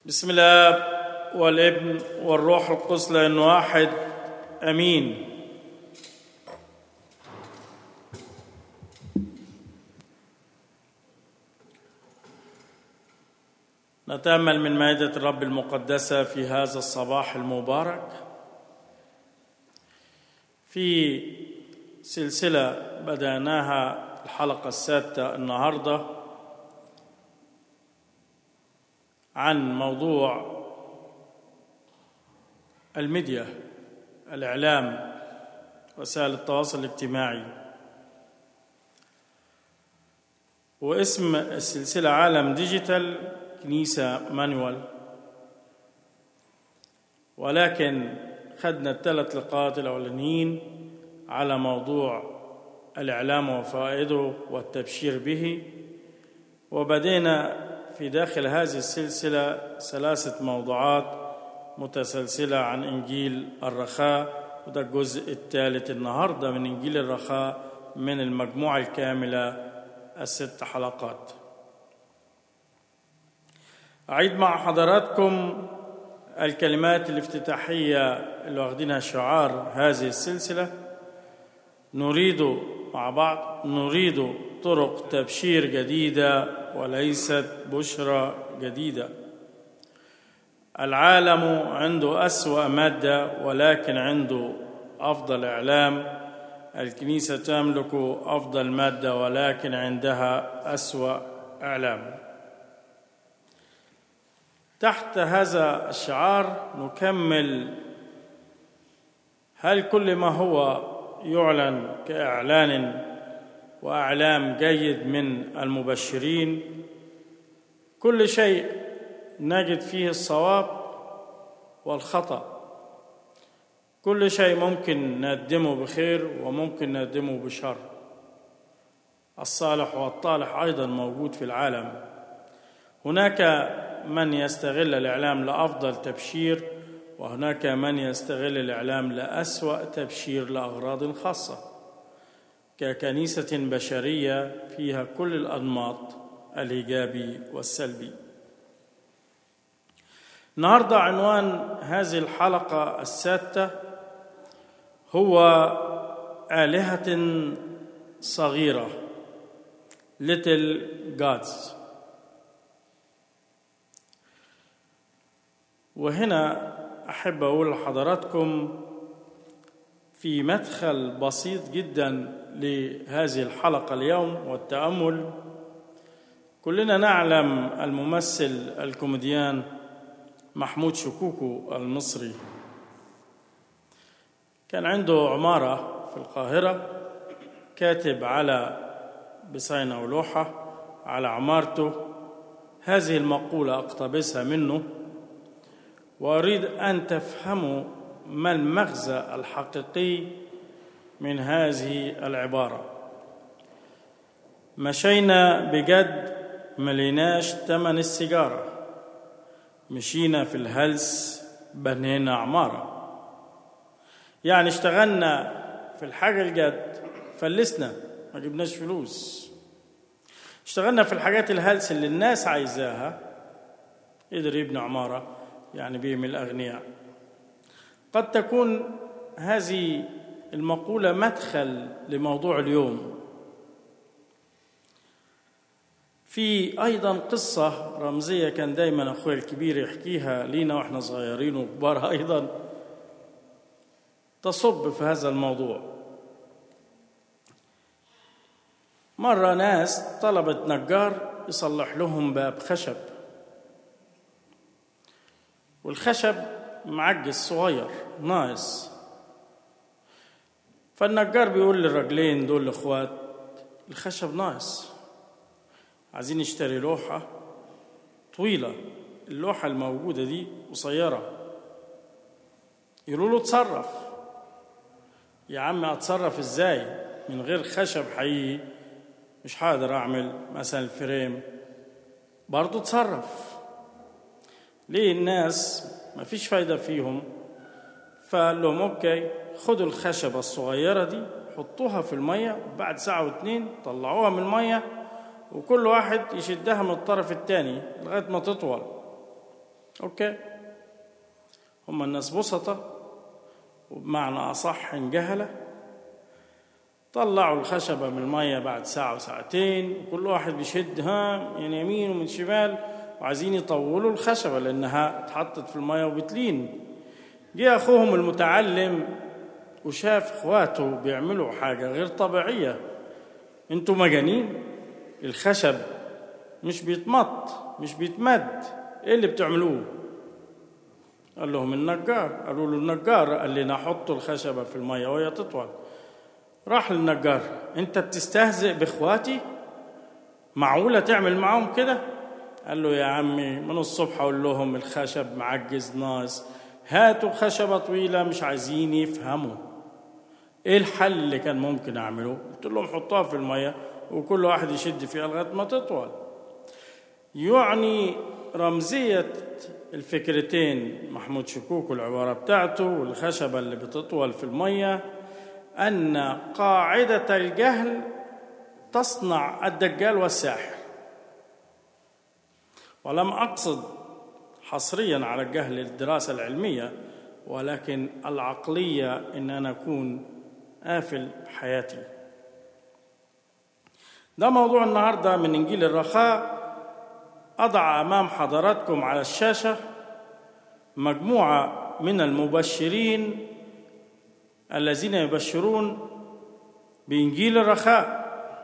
بسم الله والابن والروح القدس لان واحد امين نتامل من مائده الرب المقدسه في هذا الصباح المبارك في سلسله بداناها الحلقه السادسه النهارده عن موضوع الميديا الاعلام وسائل التواصل الاجتماعي واسم السلسله عالم ديجيتال كنيسه مانوال ولكن خدنا الثلاث لقاءات الاولانيين على موضوع الاعلام وفوائده والتبشير به وبدينا في داخل هذه السلسله ثلاثه موضوعات متسلسله عن انجيل الرخاء وده الجزء الثالث النهارده من انجيل الرخاء من المجموعه الكامله الست حلقات اعيد مع حضراتكم الكلمات الافتتاحيه اللي واخدينها شعار هذه السلسله نريد مع بعض نريد طرق تبشير جديده وليست بشرى جديده العالم عنده اسوا ماده ولكن عنده افضل اعلام الكنيسه تملك افضل ماده ولكن عندها اسوا اعلام تحت هذا الشعار نكمل هل كل ما هو يعلن كاعلان واعلام جيد من المبشرين كل شيء نجد فيه الصواب والخطا كل شيء ممكن نقدمه بخير وممكن نقدمه بشر الصالح والطالح ايضا موجود في العالم هناك من يستغل الاعلام لافضل تبشير وهناك من يستغل الاعلام لاسوا تبشير لاغراض خاصه ككنيسه بشريه فيها كل الانماط الايجابي والسلبي النهارده عنوان هذه الحلقه السادسه هو الهه صغيره little gods وهنا احب اقول لحضراتكم في مدخل بسيط جدا لهذه الحلقه اليوم والتامل كلنا نعلم الممثل الكوميديان محمود شكوكو المصري كان عنده عماره في القاهره كاتب على بصينه ولوحه على عمارته هذه المقوله اقتبسها منه واريد ان تفهموا ما المغزى الحقيقي من هذه العباره مشينا بجد مليناش تمن السيجاره مشينا في الهلس بنينا عماره يعني اشتغلنا في الحاجه الجد فلسنا ما جبناش فلوس اشتغلنا في الحاجات الهلس اللي الناس عايزاها قدر يبني عماره يعني بيهم الأغنياء قد تكون هذه المقولة مدخل لموضوع اليوم في أيضا قصة رمزية كان دايما أخوي الكبير يحكيها لينا وإحنا صغيرين وكبار أيضا تصب في هذا الموضوع مرة ناس طلبت نجار يصلح لهم باب خشب والخشب معجز صغير ناقص فالنجار بيقول للراجلين دول الاخوات الخشب ناقص عايزين نشتري لوحة طويلة اللوحة الموجودة دي قصيرة يقولوا له اتصرف يا عم اتصرف ازاي من غير خشب حقيقي مش هقدر اعمل مثلا الفريم برضه اتصرف ليه الناس ما فيش فايدة فيهم فقال لهم اوكي خدوا الخشبة الصغيرة دي حطوها في المية بعد ساعة واتنين طلعوها من المية وكل واحد يشدها من الطرف التاني لغاية ما تطول أوكي هم الناس بسطة وبمعنى أصح انجهلة طلعوا الخشبة من المية بعد ساعة وساعتين وكل واحد بيشد ها من يمين ومن شمال وعايزين يطولوا الخشبة لأنها اتحطت في المية وبتلين جه أخوهم المتعلم وشاف إخواته بيعملوا حاجة غير طبيعية انتوا مجانين الخشب مش بيتمط مش بيتمد ايه اللي بتعملوه قال لهم النجار قالوا له النجار قال لنا حطوا الخشبة في المية وهي تطول راح للنجار انت بتستهزئ باخواتي معقولة تعمل معاهم كده قال له يا عمي من الصبح اقول لهم الخشب معجز ناقص هاتوا خشبة طويلة مش عايزين يفهموا ايه الحل اللي كان ممكن اعمله قلت لهم حطوها في المية وكل واحد يشد فيها لغاية ما تطول يعني رمزية الفكرتين محمود شكوك والعبارة بتاعته والخشبة اللي بتطول في المية أن قاعدة الجهل تصنع الدجال والساحر ولم أقصد حصريا على الجهل الدراسة العلمية ولكن العقلية إن أنا أكون قافل حياتي ده موضوع النهاردة من إنجيل الرخاء أضع أمام حضراتكم على الشاشة مجموعة من المبشرين الذين يبشرون بإنجيل الرخاء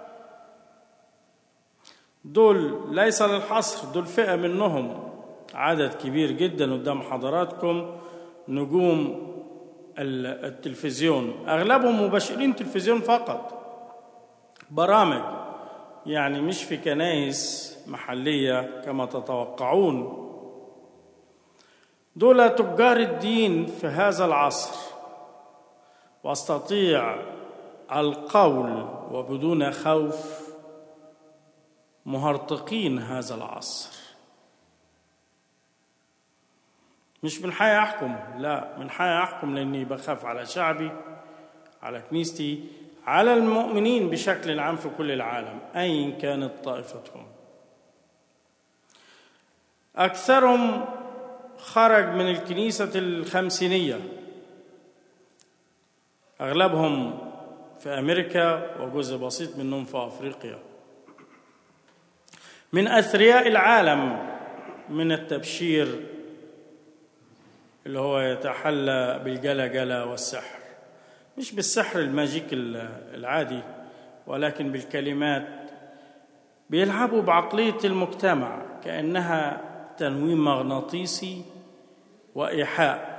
دول ليس للحصر دول فئة منهم عدد كبير جدا قدام حضراتكم نجوم التلفزيون أغلبهم مبشرين تلفزيون فقط برامج يعني مش في كنائس محلية كما تتوقعون دول تجار الدين في هذا العصر واستطيع القول وبدون خوف مهرطقين هذا العصر مش من حي احكم لا من حي احكم لاني بخاف على شعبي على كنيستي على المؤمنين بشكل عام في كل العالم ايا كانت طائفتهم اكثرهم خرج من الكنيسه الخمسينيه اغلبهم في امريكا وجزء بسيط منهم في افريقيا من اثرياء العالم من التبشير اللي هو يتحلى بالجلجلة والسحر مش بالسحر الماجيك العادي ولكن بالكلمات بيلعبوا بعقلية المجتمع كأنها تنويم مغناطيسي وإيحاء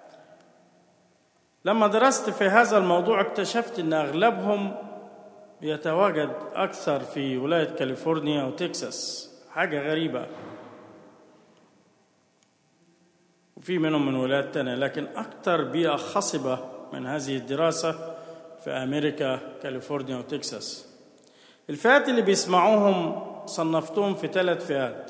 لما درست في هذا الموضوع اكتشفت أن أغلبهم يتواجد أكثر في ولاية كاليفورنيا وتكساس حاجة غريبة وفي منهم من ولايات تانية لكن أكثر بيئة خصبة من هذه الدراسة في أمريكا كاليفورنيا وتكساس الفئات اللي بيسمعوهم صنفتهم في ثلاث فئات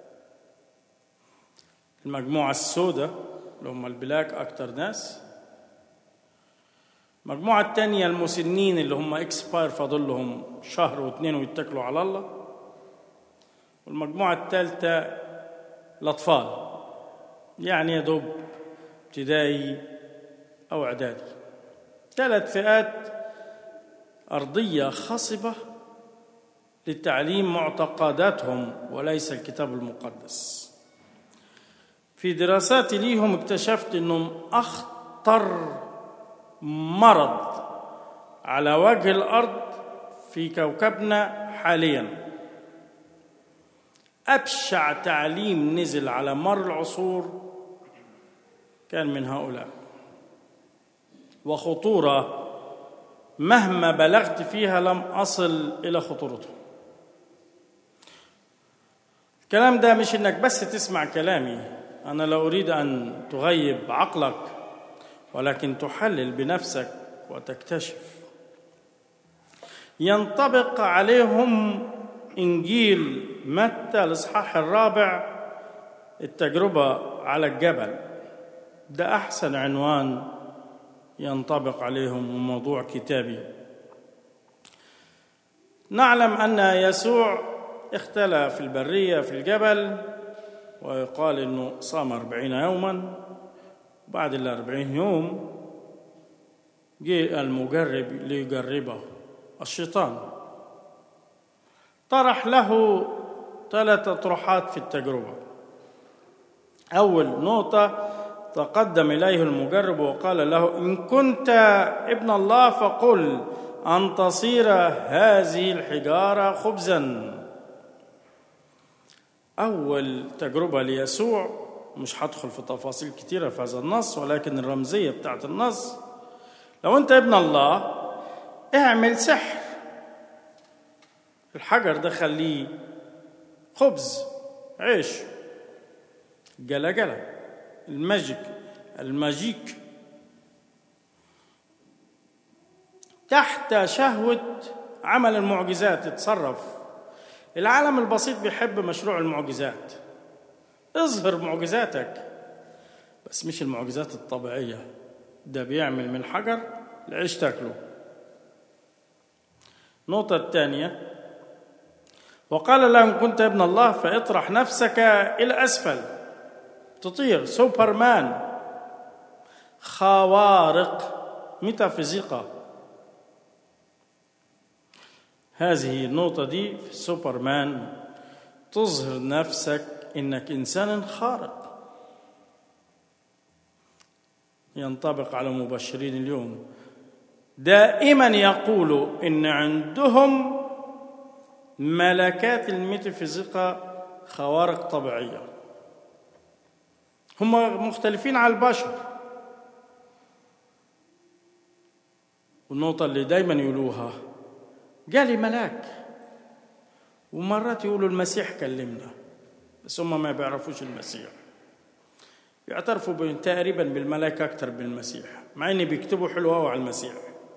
المجموعة السوداء اللي هم البلاك أكتر ناس المجموعة الثانية المسنين اللي هم اكسباير فاضل لهم شهر واثنين ويتكلوا على الله والمجموعة الثالثة الأطفال يعني يا دوب ابتدائي أو إعدادي ثلاث فئات أرضية خصبة لتعليم معتقداتهم وليس الكتاب المقدس في دراساتي ليهم اكتشفت أنهم أخطر مرض على وجه الأرض في كوكبنا حالياً أبشع تعليم نزل على مر العصور كان من هؤلاء وخطورة مهما بلغت فيها لم أصل إلى خطورته الكلام ده مش إنك بس تسمع كلامي أنا لا أريد أن تغيب عقلك ولكن تحلل بنفسك وتكتشف ينطبق عليهم إنجيل متى الإصحاح الرابع التجربة على الجبل ده أحسن عنوان ينطبق عليهم موضوع كتابي نعلم أن يسوع اختلى في البرية في الجبل ويقال انه صام أربعين يوما بعد الأربعين يوم جاء المجرب ليجربه الشيطان طرح له ثلاث أطروحات في التجربة أول نقطة تقدم إليه المجرب وقال له إن كنت ابن الله فقل أن تصير هذه الحجارة خبزا أول تجربة ليسوع مش هدخل في تفاصيل كتيرة في هذا النص ولكن الرمزية بتاعت النص لو أنت ابن الله اعمل سحر الحجر ده خليه خبز عيش جلا جلا الماجيك الماجيك تحت شهوة عمل المعجزات يتصرف العالم البسيط بيحب مشروع المعجزات اظهر معجزاتك بس مش المعجزات الطبيعية ده بيعمل من الحجر العيش تاكله النقطة الثانية وقال له إن كنت ابن الله فاطرح نفسك إلى أسفل تطير سوبرمان خوارق ميتافيزيقا هذه النقطة دي في سوبرمان تظهر نفسك إنك إنسان خارق ينطبق على مبشرين اليوم دائما يقولوا إن عندهم ملكات الميتافيزيقا خوارق طبيعية هم مختلفين على البشر والنقطة اللي دايما يقولوها جالي ملاك ومرات يقولوا المسيح كلمنا بس هم ما بيعرفوش المسيح بيعترفوا تقريبا بالملاك أكتر بالمسيح مع إن بيكتبوا حلو قوي على المسيح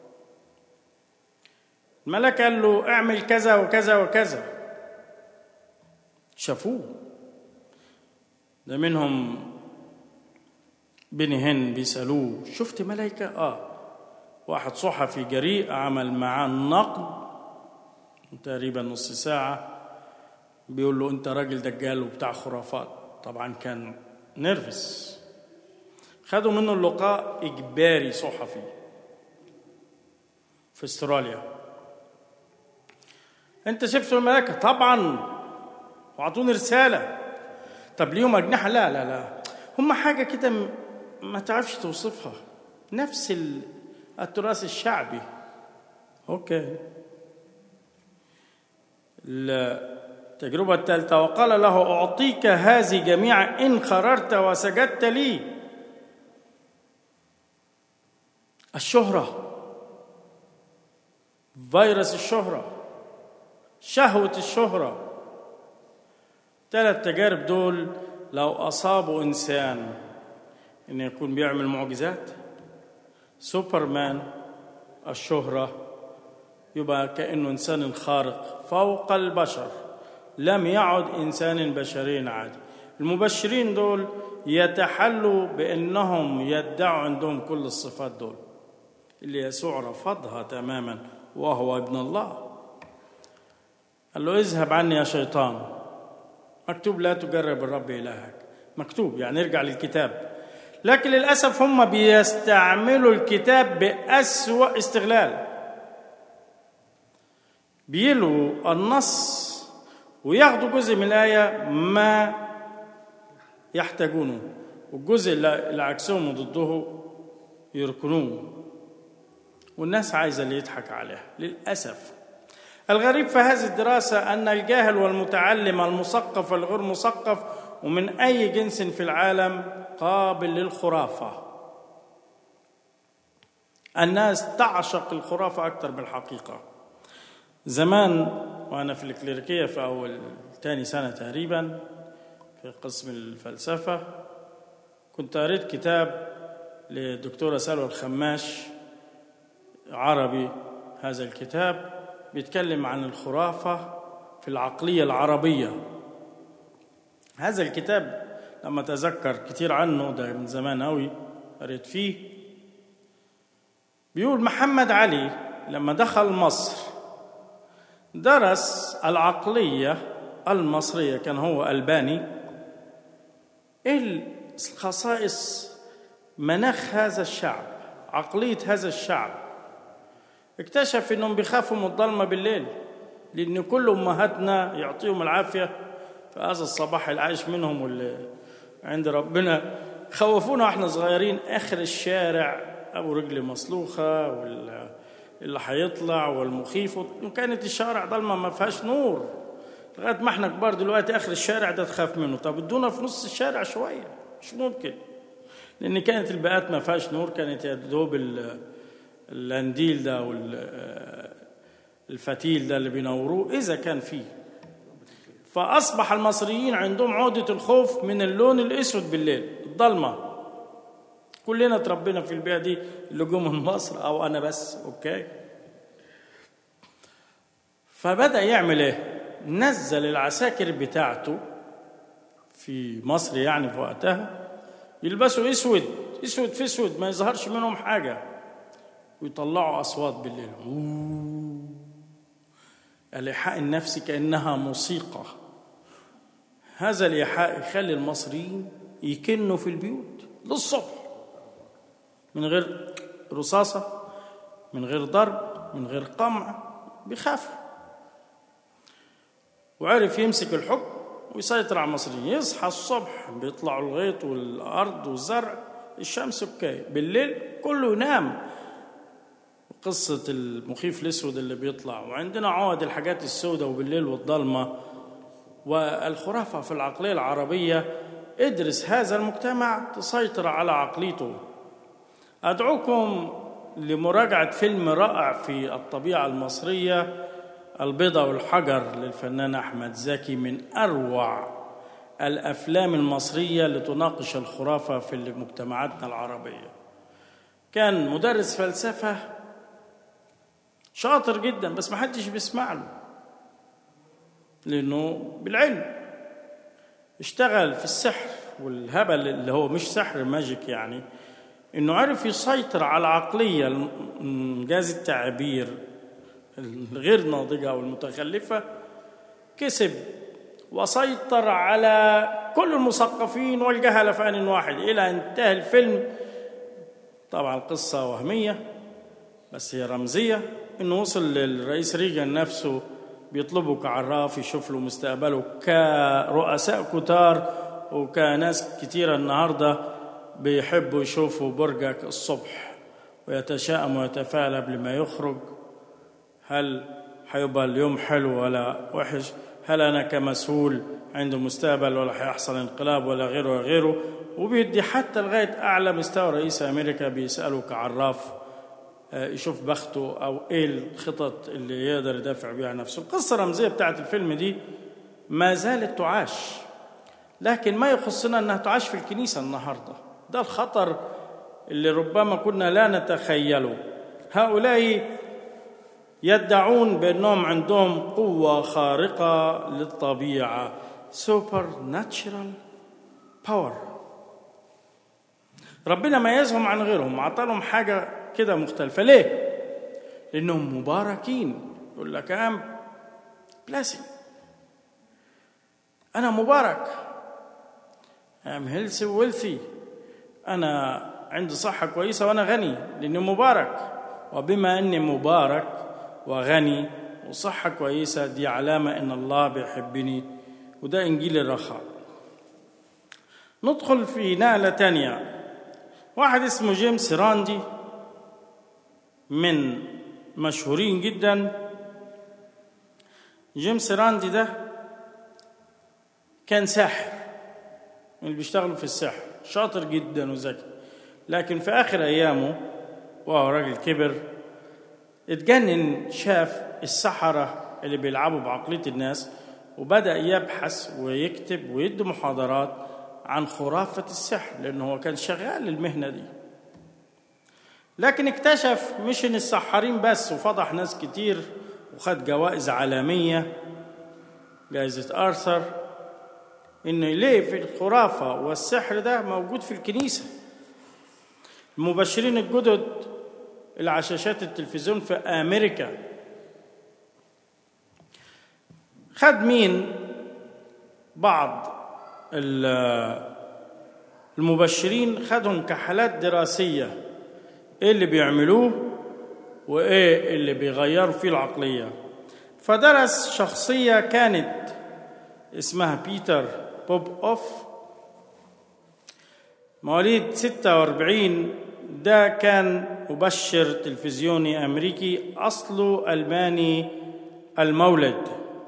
الملاك قال له اعمل كذا وكذا وكذا شافوه ده منهم بني هن بيسألوه شفت ملائكة؟ آه واحد صحفي جريء عمل معاه نقد تقريبا نص ساعة بيقول له أنت راجل دجال وبتاع خرافات طبعا كان نرفس خدوا منه اللقاء إجباري صحفي في استراليا أنت شفت الملائكة طبعا وأعطوني رسالة طب ليهم أجنحة لا لا لا هم حاجة كده ما تعرفش توصفها نفس التراث الشعبي أوكي التجربة الثالثة وقال له أعطيك هذه جميعا إن خررت وسجدت لي الشهرة فيروس الشهرة شهوة الشهرة ثلاث تجارب دول لو أصابوا إنسان إنه يكون بيعمل معجزات سوبرمان الشهرة يبقى كأنه إنسان خارق فوق البشر لم يعد إنسان بشري عادي المبشرين دول يتحلوا بأنهم يدعوا عندهم كل الصفات دول اللي يسوع رفضها تماما وهو ابن الله قال له اذهب عني يا شيطان مكتوب لا تجرب الرب إلهك مكتوب يعني ارجع للكتاب لكن للأسف هم بيستعملوا الكتاب بأسوأ استغلال بيلوا النص وياخدوا جزء من الآية ما يحتاجونه والجزء اللي عكسهم وضده يركنوه والناس عايزة اللي يضحك عليها للأسف الغريب في هذه الدراسة أن الجاهل والمتعلم المثقف والغير مثقف ومن أي جنس في العالم قابل للخرافة الناس تعشق الخرافة أكثر من الحقيقة زمان وأنا في الكليريكية في أول تاني سنة تقريبا في قسم الفلسفة كنت قريت كتاب للدكتورة سلوى الخماش عربي هذا الكتاب بيتكلم عن الخرافة في العقلية العربية هذا الكتاب لما أتذكر كتير عنه ده من زمان أوي قريت فيه بيقول محمد علي لما دخل مصر درس العقلية المصرية كان هو ألباني ايه الخصائص مناخ هذا الشعب عقليه هذا الشعب اكتشف انهم بيخافوا من الضلمه بالليل لان كل امهاتنا يعطيهم العافيه في هذا الصباح العايش منهم واللي عند ربنا خوفونا واحنا صغيرين اخر الشارع ابو رجل مصلوخه وال اللي هيطلع والمخيف وكانت الشارع ضلمه ما فيهاش نور لغايه ما احنا كبار دلوقتي اخر الشارع ده تخاف منه طب ادونا في نص الشارع شويه مش ممكن لان كانت البيئات ما فيهاش نور كانت يا دوب ال- اللانديل ده والفتيل ده اللي بينوروه اذا كان فيه فاصبح المصريين عندهم عقده الخوف من اللون الاسود بالليل الضلمه كلنا اتربينا في البيئه دي اللي جو من مصر او انا بس اوكي فبدا يعمل ايه نزل العساكر بتاعته في مصر يعني في وقتها يلبسوا اسود اسود في اسود ما يظهرش منهم حاجه ويطلعوا اصوات بالليل أوه. الايحاء النفسي كانها موسيقى هذا الايحاء يخلي المصريين يكنوا في البيوت للصبح من غير رصاصة من غير ضرب من غير قمع بيخافوا وعرف يمسك الحكم ويسيطر على المصريين يصحى الصبح بيطلعوا الغيط والأرض والزرع الشمس اوكي بالليل كله ينام قصة المخيف الأسود اللي بيطلع وعندنا عقد الحاجات السوداء وبالليل والضلمة والخرافة في العقلية العربية ادرس هذا المجتمع تسيطر على عقليته أدعوكم لمراجعة فيلم رائع في الطبيعة المصرية البيضة والحجر للفنان أحمد زكي من أروع الأفلام المصرية لتناقش الخرافة في مجتمعاتنا العربية كان مدرس فلسفة شاطر جدا بس ما حدش بيسمع له لأنه بالعلم اشتغل في السحر والهبل اللي هو مش سحر ماجيك يعني انه عرف يسيطر على العقليه انجاز التعبير الغير ناضجه او المتخلفه كسب وسيطر على كل المثقفين والجهله في ان واحد الى ان انتهى الفيلم طبعا قصه وهميه بس هي رمزيه انه وصل للرئيس ريجن نفسه بيطلبه كعراف يشوف له مستقبله كرؤساء كتار وكناس كتيره النهارده بيحبوا يشوفوا برجك الصبح ويتشائم ويتفائل قبل ما يخرج هل هيبقى اليوم حلو ولا وحش هل أنا كمسؤول عنده مستقبل ولا هيحصل انقلاب ولا غيره وغيره وبيدي حتى لغاية أعلى مستوى رئيس أمريكا بيسأله كعراف يشوف بخته أو إيه الخطط اللي يقدر يدافع بيها نفسه القصة الرمزية بتاعت الفيلم دي ما زالت تعاش لكن ما يخصنا أنها تعاش في الكنيسة النهارده ده الخطر اللي ربما كنا لا نتخيله هؤلاء يدعون بانهم عندهم قوه خارقه للطبيعه سوبر ناتشرال باور ربنا ميزهم عن غيرهم عطالهم حاجه كده مختلفه ليه لانهم مباركين يقول لك ام بلاسي انا مبارك ام هيلثي ويلثي أنا عندي صحة كويسة وأنا غني لأني مبارك وبما أني مبارك وغني وصحة كويسة دي علامة إن الله بيحبني وده إنجيل الرخاء ندخل في نقلة تانية واحد اسمه جيمس راندي من مشهورين جدا جيمس راندي ده كان ساحر من اللي بيشتغلوا في السحر شاطر جدا وذكي لكن في آخر أيامه وهو راجل كبر اتجنن شاف السحرة اللي بيلعبوا بعقلية الناس وبدأ يبحث ويكتب ويدي محاضرات عن خرافة السحر لأنه هو كان شغال المهنة دي لكن اكتشف مش ان السحارين بس وفضح ناس كتير وخد جوائز عالمية جائزة آرثر إن ليه في الخرافة والسحر ده موجود في الكنيسة المبشرين الجدد اللي على شاشات التلفزيون في أمريكا خد مين بعض المبشرين خدهم كحالات دراسية إيه اللي بيعملوه وإيه اللي بيغيروا فيه العقلية فدرس شخصية كانت اسمها بيتر بوب أوف مواليد 46 ده كان مبشر تلفزيوني أمريكي أصله ألماني المولد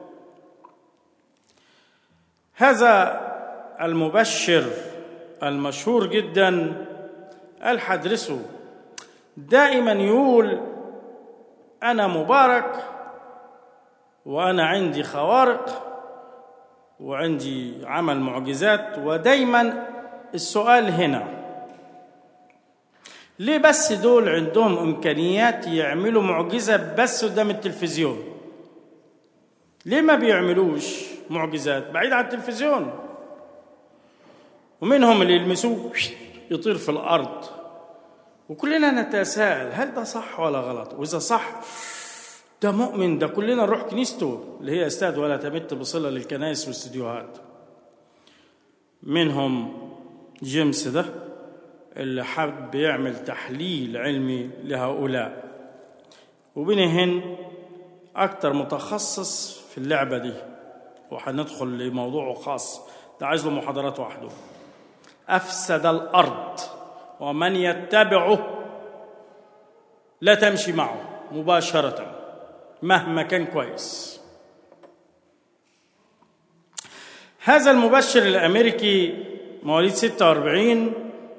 هذا المبشر المشهور جدا قال حدرسه دائما يقول أنا مبارك وأنا عندي خوارق وعندي عمل معجزات ودايما السؤال هنا ليه بس دول عندهم إمكانيات يعملوا معجزة بس قدام التلفزيون ليه ما بيعملوش معجزات بعيد عن التلفزيون ومنهم اللي يلمسوه يطير في الأرض وكلنا نتساءل هل ده صح ولا غلط وإذا صح ده مؤمن ده كلنا نروح كنيسته اللي هي استاد ولا تمت بصلة للكنائس والاستديوهات منهم جيمس ده اللي حب يعمل تحليل علمي لهؤلاء وبينهن أكتر متخصص في اللعبة دي وحندخل لموضوع خاص ده عايز له محاضرات وحده أفسد الأرض ومن يتبعه لا تمشي معه مباشرة مهما كان كويس هذا المبشر الأمريكي مواليد 46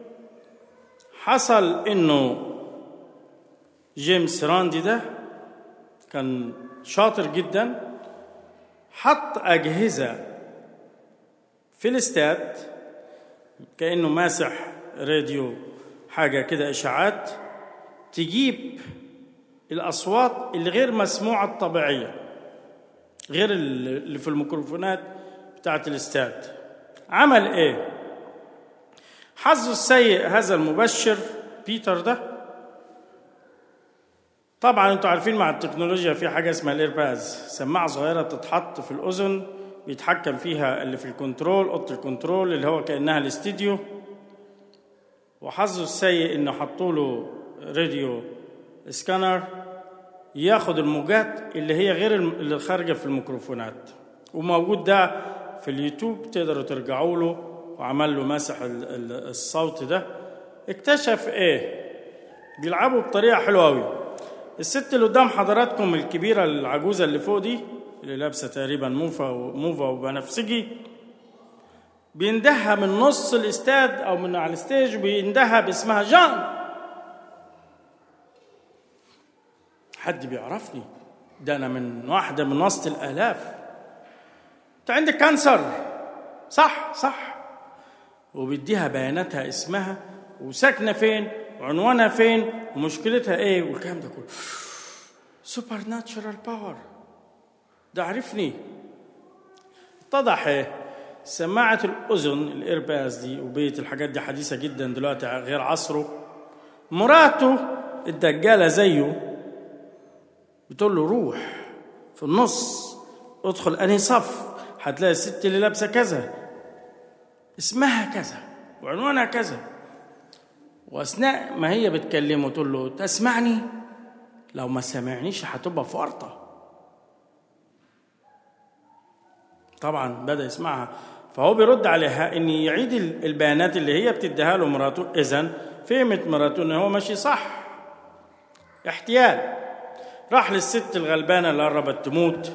حصل إنه جيمس راندي ده كان شاطر جدا حط أجهزة في الاستاد كأنه ماسح راديو حاجة كده إشاعات تجيب الأصوات اللي غير مسموعة الطبيعية غير اللي في الميكروفونات بتاعة الاستاد عمل إيه؟ حظه السيء هذا المبشر بيتر ده طبعا انتوا عارفين مع التكنولوجيا في حاجه اسمها الايرباز سماعه صغيره تتحط في الاذن بيتحكم فيها اللي في الكنترول اوضه الكنترول اللي هو كانها الاستديو وحظه السيء انه حطوا له راديو سكانر ياخد الموجات اللي هي غير اللي خارجه في الميكروفونات وموجود ده في اليوتيوب تقدروا ترجعوا له وعمل له مسح الصوت ده اكتشف ايه بيلعبوا بطريقه حلوه قوي الست اللي قدام حضراتكم الكبيره العجوزه اللي فوق دي اللي لابسه تقريبا موفا وموفا وبنفسجي بيندهها من نص الاستاد او من على الستيج بيندهها باسمها جان حد بيعرفني ده انا من واحده من وسط الالاف انت عندك كانسر صح صح وبيديها بياناتها اسمها وساكنه فين وعنوانها فين ومشكلتها ايه والكلام ده كله سوبر ناتشرال باور ده عرفني اتضح ايه سماعة الأذن الإيرباز دي وبيت الحاجات دي حديثة جدا دلوقتي غير عصره مراته الدجالة زيه بتقول له روح في النص ادخل أنهي صف هتلاقي الست اللي لابسة كذا اسمها كذا وعنوانها كذا واثناء ما هي بتكلمه تقول له تسمعني لو ما سمعنيش هتبقى في ورطه طبعا بدا يسمعها فهو بيرد عليها ان يعيد البيانات اللي هي بتديها له مراته اذا فهمت مراته ان هو ماشي صح احتيال راح للست الغلبانه اللي قربت تموت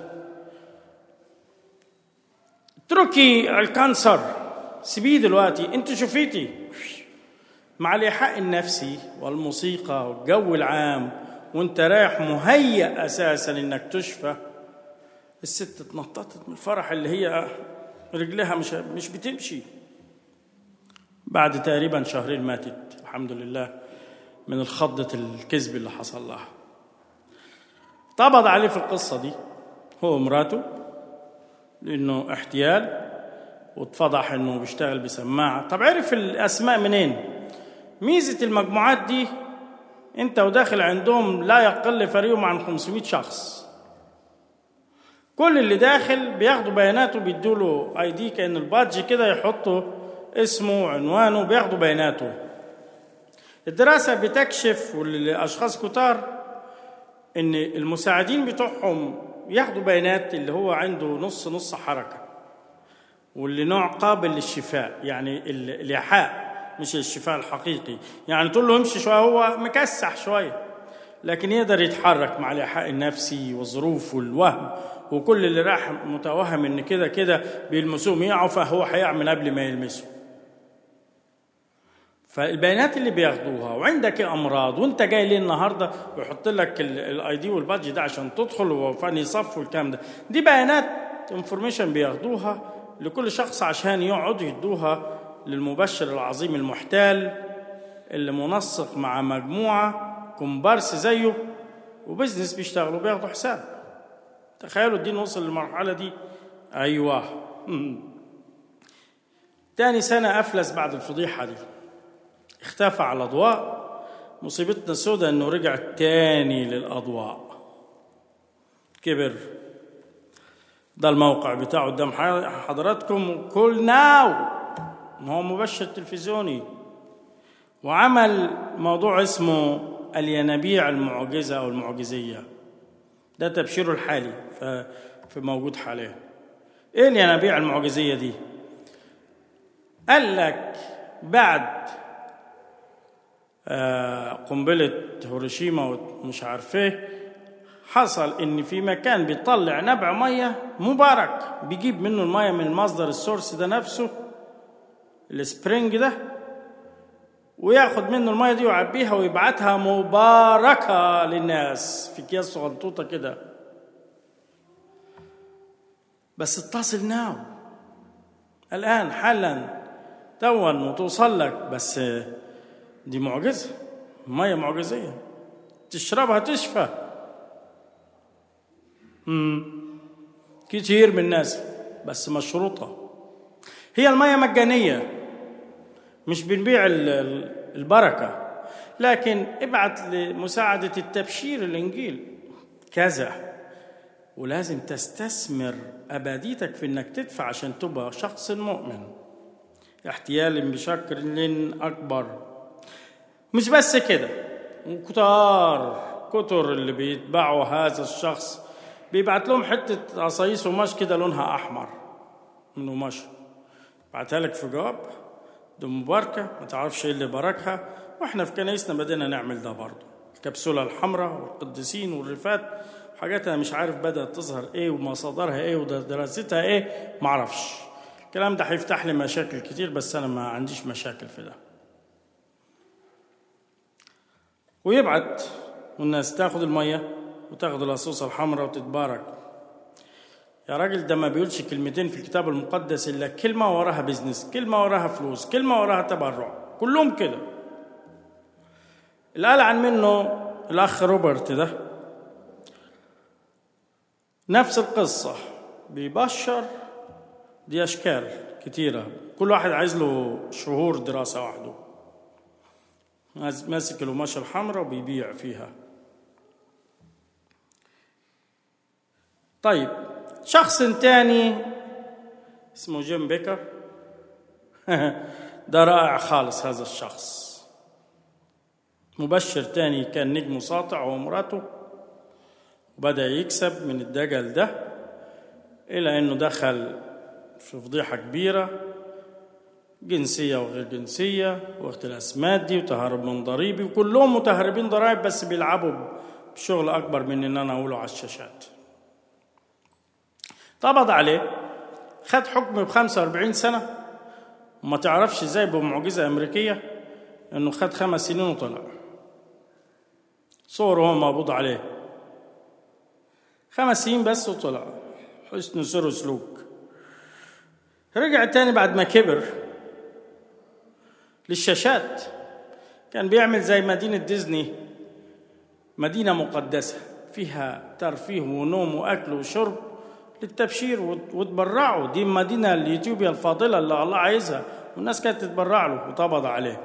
اتركي الكانسر سيبيه دلوقتي انت شفيتي مع الإيحاء النفسي والموسيقى والجو العام وانت رايح مهيأ أساسا إنك تشفى الست اتنططت من الفرح اللي هي رجلها مش مش بتمشي بعد تقريبا شهرين ماتت الحمد لله من الخضة الكذب اللي حصل لها طبض عليه في القصة دي هو ومراته لأنه احتيال واتفضح انه بيشتغل بسماعة طب عرف الأسماء منين؟ ميزة المجموعات دي انت وداخل عندهم لا يقل فريقهم عن 500 شخص كل اللي داخل بياخدوا بياناته بيدوا له اي دي كان البادج كده يحطوا اسمه وعنوانه بياخدوا بياناته الدراسة بتكشف والأشخاص كتار إن المساعدين بتوعهم ياخدوا بيانات اللي هو عنده نص نص حركة واللي نوع قابل للشفاء يعني ال- الإيحاء مش الشفاء الحقيقي يعني تقول له امشي شوية هو مكسح شوية لكن يقدر يتحرك مع الإيحاء النفسي والظروف والوهم وكل اللي راح متوهم ان كده كده بيلمسوهم يقعوا فهو هيعمل قبل ما يلمسوا فالبيانات اللي بياخدوها وعندك امراض وانت جاي ليه النهارده ويحط لك الاي دي والبادج ده عشان تدخل وفاني صف والكلام ده دي بيانات انفورميشن بياخدوها لكل شخص عشان يقعدوا يدوها للمبشر العظيم المحتال اللي منسق مع مجموعه كومبارس زيه وبزنس بيشتغلوا بياخدوا حساب تخيلوا الدين وصل للمرحله دي ايوه تاني سنه افلس بعد الفضيحه دي اختفى على الاضواء مصيبتنا السوداء انه رجع تاني للاضواء كبر ده الموقع بتاعه قدام حضراتكم كل ناو هو مبشر تلفزيوني وعمل موضوع اسمه الينابيع المعجزة أو المعجزية ده تبشيره الحالي في موجود حاليا ايه الينابيع المعجزية دي قال لك بعد آه قنبلة هيروشيما ومش عارف ايه حصل ان في مكان بيطلع نبع ميه مبارك بيجيب منه الميه من المصدر السورس ده نفسه السبرينج ده وياخد منه الميه دي ويعبيها ويبعتها مباركه للناس في اكياس صغنطوطه كده بس اتصل ناو الان حالا توا وتوصل لك بس دي معجزه ميه معجزيه تشربها تشفى مم. كتير من الناس بس مشروطه هي الميه مجانيه مش بنبيع البركة لكن ابعت لمساعدة التبشير الإنجيل كذا ولازم تستثمر أباديتك في إنك تدفع عشان تبقى شخص مؤمن احتيال بشكل أكبر مش بس كده وكتار كتر اللي بيتبعوا هذا الشخص بيبعت لهم حتة عصايص قماش كده لونها أحمر من قماش بعتها لك في جواب دي مباركة ما تعرفش ايه اللي باركها واحنا في كنايسنا بدينا نعمل ده برضه الكبسولة الحمراء والقديسين والرفات حاجات انا مش عارف بدأت تظهر ايه ومصادرها ايه ودراستها ايه ما اعرفش الكلام ده هيفتح لي مشاكل كتير بس انا ما عنديش مشاكل في ده ويبعت والناس تاخد المية وتاخد الأصوصة الحمراء وتتبارك يا راجل ده ما بيقولش كلمتين في الكتاب المقدس الا كلمه وراها بيزنس كلمه وراها فلوس كلمه وراها تبرع كلهم كده اللي قال عن منه الاخ روبرت ده نفس القصه بيبشر دي اشكال كتيره كل واحد عايز له شهور دراسه وحده ماسك القماشه الحمراء وبيبيع فيها طيب شخص تاني اسمه جيم بيكر ده رائع خالص هذا الشخص مبشر تاني كان نجم ساطع هو ومراته وبدأ يكسب من الدجل ده إلى أنه دخل في فضيحة كبيرة جنسية وغير جنسية واختلاس مادي وتهرب من ضريبي وكلهم متهربين ضرائب بس بيلعبوا بشغل أكبر من إن أنا أقوله على الشاشات قبض عليه خد حكم ب 45 سنة وما تعرفش ازاي بمعجزة أمريكية إنه خد خمس سنين وطلع صور هو مقبوض عليه خمس سنين بس وطلع حسن سر وسلوك رجع تاني بعد ما كبر للشاشات كان بيعمل زي مدينة ديزني مدينة مقدسة فيها ترفيه ونوم وأكل وشرب للتبشير وتبرعوا دي مدينة اليوتيوبيا الفاضلة اللي الله عايزها والناس كانت تتبرع له وتقبض عليه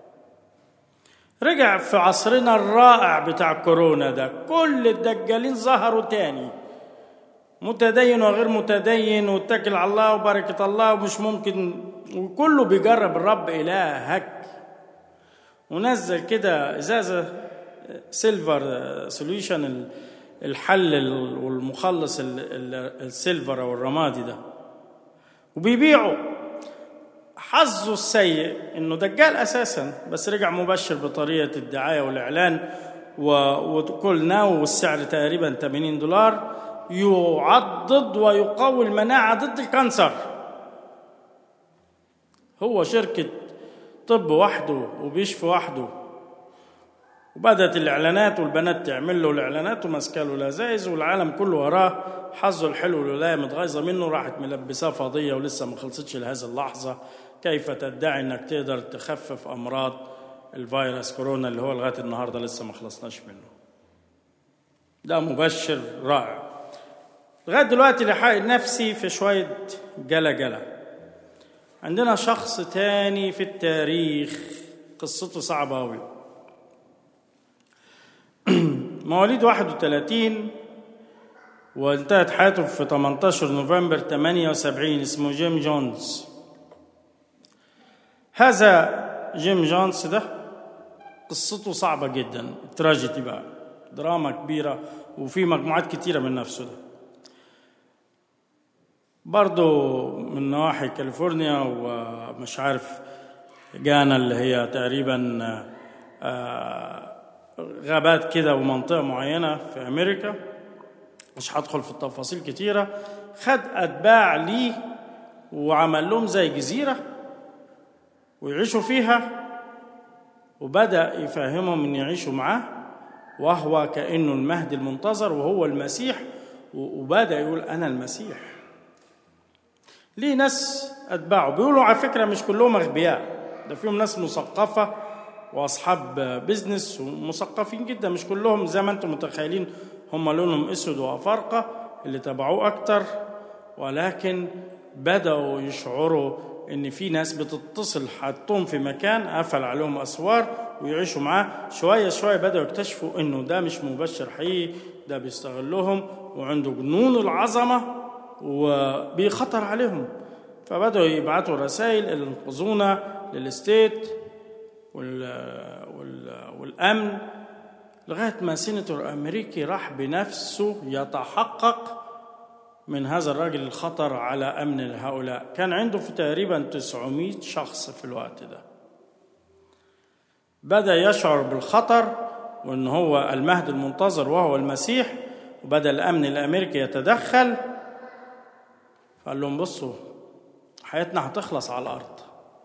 رجع في عصرنا الرائع بتاع كورونا ده كل الدجالين ظهروا تاني متدين وغير متدين واتكل على الله وبركة الله ومش ممكن وكله بيجرب الرب إلهك ونزل كده إزازة سيلفر سوليوشن الحل والمخلص السيلفر أو الرمادي ده وبيبيعوا حظه السيء انه دجال اساسا بس رجع مبشر بطريقه الدعايه والاعلان وكل ناو والسعر تقريبا 80 دولار يعضد ويقوي المناعه ضد الكانسر هو شركه طب وحده وبيشفي وحده وبدأت الإعلانات والبنات تعمل له الإعلانات وماسكة له لزايز والعالم كله وراه حظه الحلو الولاية متغيظة منه راحت ملبساه فضية ولسه ما خلصتش لهذه اللحظة كيف تدعي إنك تقدر تخفف أمراض الفيروس كورونا اللي هو لغاية النهاردة لسه ما خلصناش منه ده مبشر رائع لغاية دلوقتي لحق نفسي في شوية جلا جلا عندنا شخص تاني في التاريخ قصته صعبة أوي مواليد 31 وانتهت حياته في 18 نوفمبر 78 اسمه جيم جونز هذا جيم جونز ده قصته صعبة جدا تراجيدي بقى دراما كبيرة وفي مجموعات كتيرة من نفسه ده برضه من نواحي كاليفورنيا ومش عارف جانا اللي هي تقريبا آه غابات كده ومنطقة معينة في أمريكا مش هدخل في التفاصيل كتيرة خد أتباع ليه وعمل لهم زي جزيرة ويعيشوا فيها وبدأ يفهمهم إن يعيشوا معاه وهو كأنه المهدي المنتظر وهو المسيح وبدأ يقول أنا المسيح ليه ناس أتباعه بيقولوا على فكرة مش كلهم أغبياء ده فيهم ناس مثقفة واصحاب بيزنس ومثقفين جدا مش كلهم زي ما انتم متخيلين هم لونهم اسود وافارقه اللي تبعوه اكتر ولكن بداوا يشعروا ان في ناس بتتصل حطهم في مكان قفل عليهم اسوار ويعيشوا معاه شويه شويه بداوا يكتشفوا انه ده مش مبشر حقيقي ده بيستغلهم وعنده جنون العظمه وبيخطر عليهم فبداوا يبعتوا رسائل انقذونا للستيت وال وال والامن لغايه ما سيناتور امريكي راح بنفسه يتحقق من هذا الراجل الخطر على امن هؤلاء كان عنده في تقريبا 900 شخص في الوقت ده بدا يشعر بالخطر وان هو المهد المنتظر وهو المسيح وبدا الامن الامريكي يتدخل قال لهم بصوا حياتنا هتخلص على الارض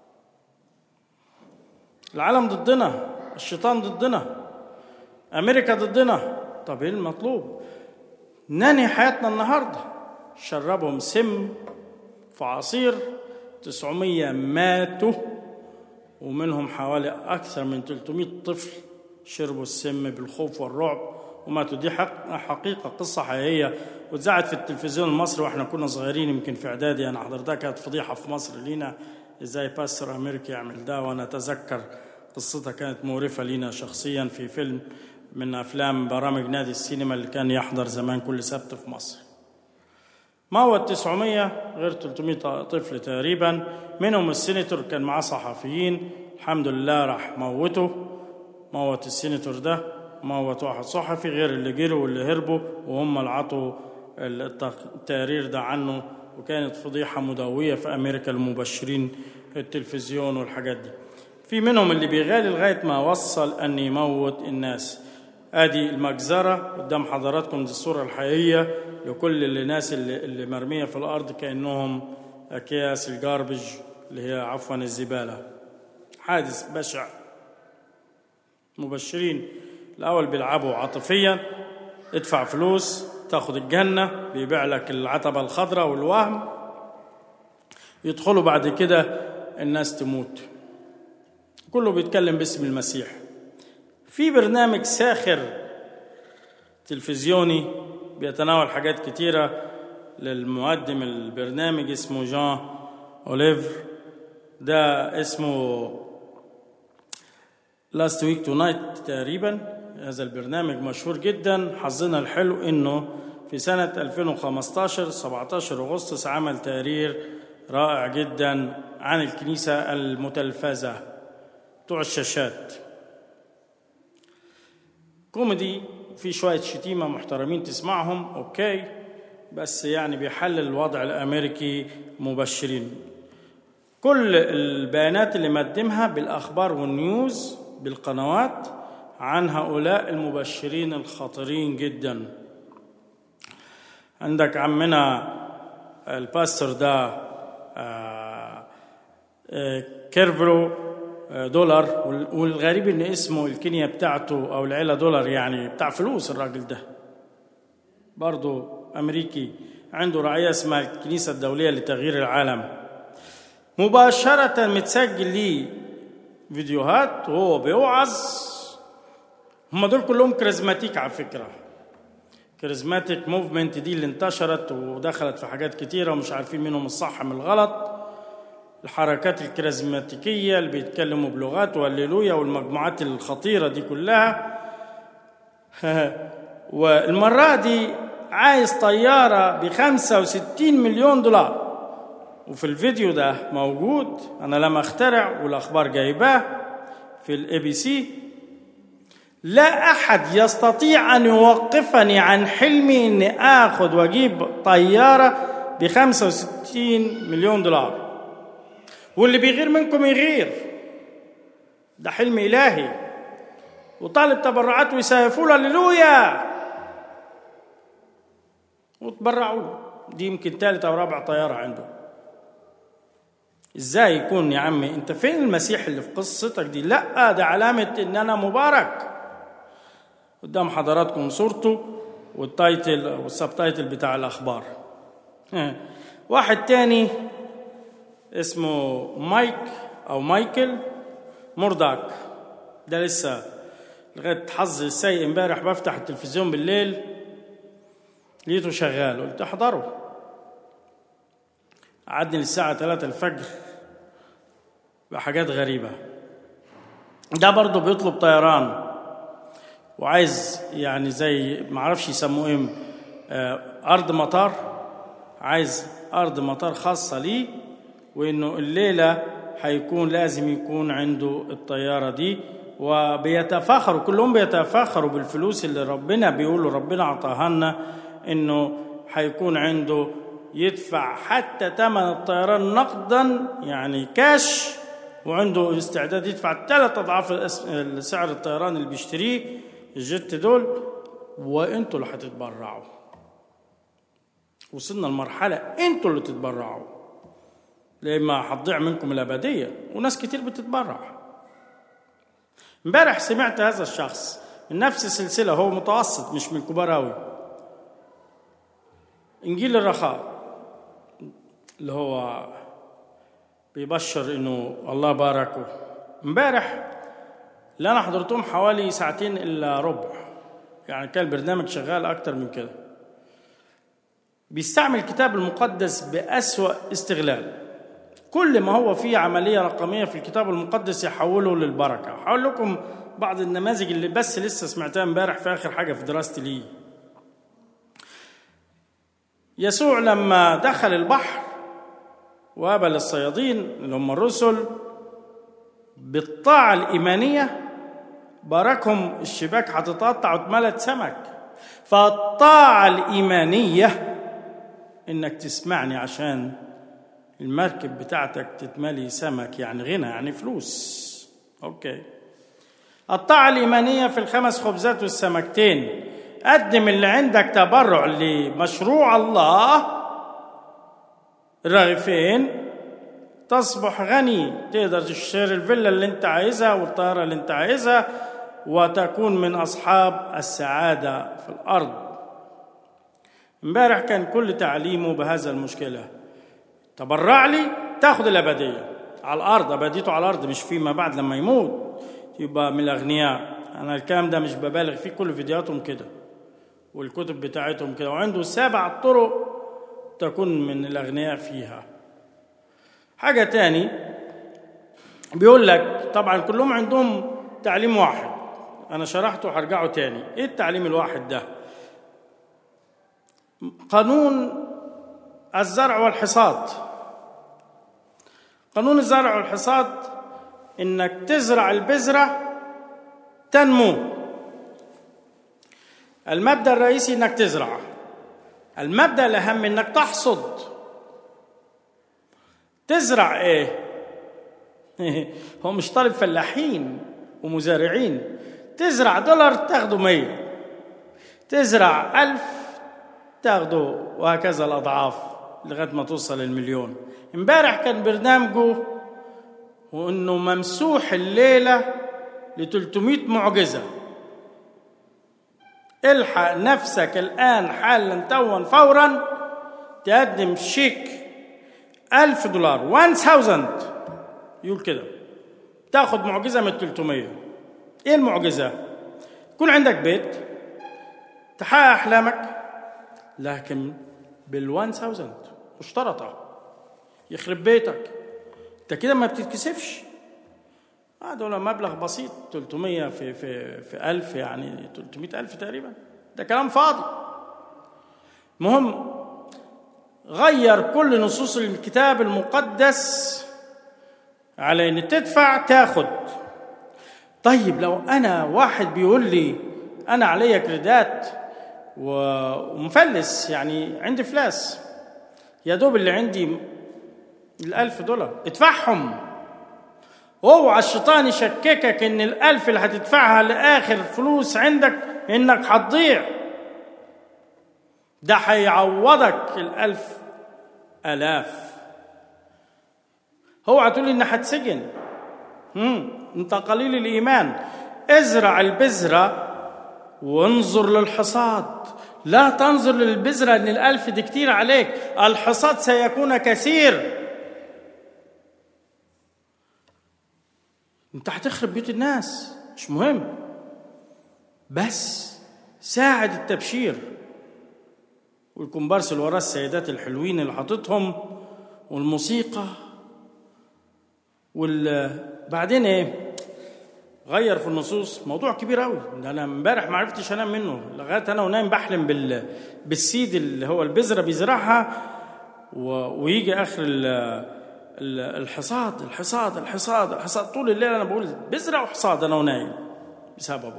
العالم ضدنا الشيطان ضدنا امريكا ضدنا طب ايه المطلوب ننهي حياتنا النهارده شربهم سم في عصير 900 ماتوا ومنهم حوالي أكثر من 300 طفل شربوا السم بالخوف والرعب وماتوا دي حق حقيقة قصة حقيقية واتذاعت في التلفزيون المصري واحنا كنا صغيرين يمكن في إعدادي أنا حضرتها كانت فضيحة في مصر لينا إزاي باستر أمريكي يعمل ده وأنا أتذكر قصتها كانت مورفة لينا شخصيا في فيلم من أفلام برامج نادي السينما اللي كان يحضر زمان كل سبت في مصر موت 900 غير 300 طفل تقريبا منهم السيناتور كان معاه صحفيين الحمد لله راح موته موت السيناتور ده موت واحد صحفي غير اللي جروا واللي هربوا وهم اللي عطوا التقرير ده عنه وكانت فضيحة مدوية في أمريكا المبشرين التلفزيون والحاجات دي في منهم اللي بيغالي لغاية ما وصل أن يموت الناس ادي المجزرة قدام حضراتكم دي الصورة الحقيقية لكل الناس اللي, اللي مرمية في الأرض كأنهم أكياس الجاربج اللي هي عفوا الزبالة حادث بشع مبشرين الأول بيلعبوا عاطفيا ادفع فلوس تاخد الجنة بيبيع لك العتبة الخضراء والوهم يدخلوا بعد كده الناس تموت كله بيتكلم باسم المسيح في برنامج ساخر تلفزيوني بيتناول حاجات كتيرة للمقدم البرنامج اسمه جان أوليفر ده اسمه لاست ويك تو نايت تقريبا هذا البرنامج مشهور جدا حظنا الحلو انه في سنة 2015 17 أغسطس عمل تقرير رائع جدا عن الكنيسة المتلفزة بتوع الشاشات كوميدي في شوية شتيمة محترمين تسمعهم أوكي بس يعني بيحلل الوضع الأمريكي مبشرين كل البيانات اللي مقدمها بالأخبار والنيوز بالقنوات عن هؤلاء المبشرين الخطيرين جدا عندك عمنا الباستور ده آه، آه، كيرفرو آه، دولار والغريب ان اسمه الكينيا بتاعته او العيله دولار يعني بتاع فلوس الراجل ده برضه امريكي عنده رعايه اسمها الكنيسه الدوليه لتغيير العالم مباشره متسجل ليه فيديوهات وهو بيوعظ هم دول كلهم كاريزماتيك على فكره كاريزماتيك موفمنت دي اللي انتشرت ودخلت في حاجات كتيره ومش عارفين منهم الصح من الغلط الحركات الكاريزماتيكيه اللي بيتكلموا بلغات والليلويا والمجموعات الخطيره دي كلها والمره دي عايز طياره ب 65 مليون دولار وفي الفيديو ده موجود انا لم اخترع والاخبار جايباه في الاي بي سي لا احد يستطيع ان يوقفني عن حلمي اني اخذ واجيب طياره ب 65 مليون دولار واللي بيغير منكم يغير ده حلم الهي وطالب تبرعات ويسيفوا له هللويا وتبرعوا له دي يمكن ثالث او رابع طياره عنده ازاي يكون يا عمي انت فين المسيح اللي في قصتك دي لا ده علامه ان انا مبارك قدام حضراتكم صورته والتايتل والسبتايتل بتاع الاخبار واحد تاني اسمه مايك او مايكل مورداك ده لسه لغايه حظي السيء امبارح بفتح التلفزيون بالليل لقيته شغال قلت احضره قعدني للساعة 3 الفجر بحاجات غريبة ده برضه بيطلب طيران وعايز يعني زي معرفش يسموه ايه آه، أرض مطار عايز أرض مطار خاصة ليه وإنه الليلة هيكون لازم يكون عنده الطيارة دي وبيتفاخروا كلهم بيتفاخروا بالفلوس اللي ربنا بيقولوا ربنا عطاها لنا إنه هيكون عنده يدفع حتى ثمن الطيران نقدا يعني كاش وعنده استعداد يدفع ثلاث اضعاف سعر الطيران اللي بيشتريه الجت دول وانتوا اللي هتتبرعوا وصلنا لمرحله انتوا اللي تتبرعوا لما هتضيع منكم الابديه وناس كتير بتتبرع امبارح سمعت هذا الشخص من نفس السلسله هو متوسط مش من كبار أوي انجيل الرخاء اللي هو بيبشر انه الله باركه امبارح اللي انا حضرتهم حوالي ساعتين الا ربع يعني كان البرنامج شغال اكتر من كده بيستعمل الكتاب المقدس بأسوأ استغلال كل ما هو فيه عملية رقمية في الكتاب المقدس يحوله للبركة هقول لكم بعض النماذج اللي بس لسه سمعتها امبارح في آخر حاجة في دراستي ليه يسوع لما دخل البحر وقابل الصيادين اللي هم الرسل بالطاعة الإيمانية باركهم الشباك هتتقطع واتملت سمك فالطاعة الإيمانية إنك تسمعني عشان المركب بتاعتك تتملي سمك يعني غنى يعني فلوس أوكي الطاعة الإيمانية في الخمس خبزات والسمكتين قدم اللي عندك تبرع لمشروع الله رغيفين تصبح غني تقدر تشتري الفيلا اللي انت عايزها والطيارة اللي انت عايزها وتكون من أصحاب السعادة في الأرض امبارح كان كل تعليمه بهذا المشكلة تبرع لي تاخذ الأبدية على الأرض أبديته على الأرض مش فيما بعد لما يموت يبقى من الأغنياء أنا الكلام ده مش ببالغ فيه كل فيديوهاتهم كده والكتب بتاعتهم كده وعنده سبع طرق تكون من الأغنياء فيها حاجة تاني بيقول لك طبعا كلهم عندهم تعليم واحد أنا شرحته هرجعه تاني إيه التعليم الواحد ده قانون الزرع والحصاد قانون الزرع والحصاد انك تزرع البذره تنمو المبدا الرئيسي انك تزرع المبدا الاهم انك تحصد تزرع ايه هو مش طالب فلاحين ومزارعين تزرع دولار تاخده مية تزرع ألف تاخده وهكذا الأضعاف لغاية ما توصل المليون امبارح كان برنامجه وانه ممسوح الليله ل 300 معجزه الحق نفسك الان حالا توا فورا تقدم شيك ألف دولار 1000 يقول كده تاخد معجزه من 300 ايه المعجزه يكون عندك بيت تحقق احلامك لكن بال 1000 مشترطه يخرب بيتك انت كده ما بتتكسفش اه دول مبلغ بسيط 300 في في في 1000 يعني 300 ألف تقريبا ده كلام فاضي مهم غير كل نصوص الكتاب المقدس على ان تدفع تاخد طيب لو انا واحد بيقول لي انا عليا كريدات ومفلس يعني عندي فلاس يا دوب اللي عندي الألف دولار ادفعهم اوعى الشيطان يشككك ان الألف اللي هتدفعها لآخر فلوس عندك انك هتضيع ده هيعوضك الألف آلاف اوعى تقول لي ان هتسجن انت قليل الإيمان ازرع البذرة وانظر للحصاد لا تنظر للبذرة ان الألف دي كتير عليك الحصاد سيكون كثير انت هتخرب بيوت الناس مش مهم بس ساعد التبشير والكومبارس اللي وراه السيدات الحلوين اللي حاططهم والموسيقى وال بعدين ايه غير في النصوص موضوع كبير قوي ده انا امبارح ما عرفتش انام منه لغايه انا ونايم بحلم بال بالسيد اللي هو البذره بيزرعها و... ويجي اخر ال... الحصاد الحصاد الحصاد الحصاد طول الليل انا بقول بذره وحصاد انا ونايم بسببه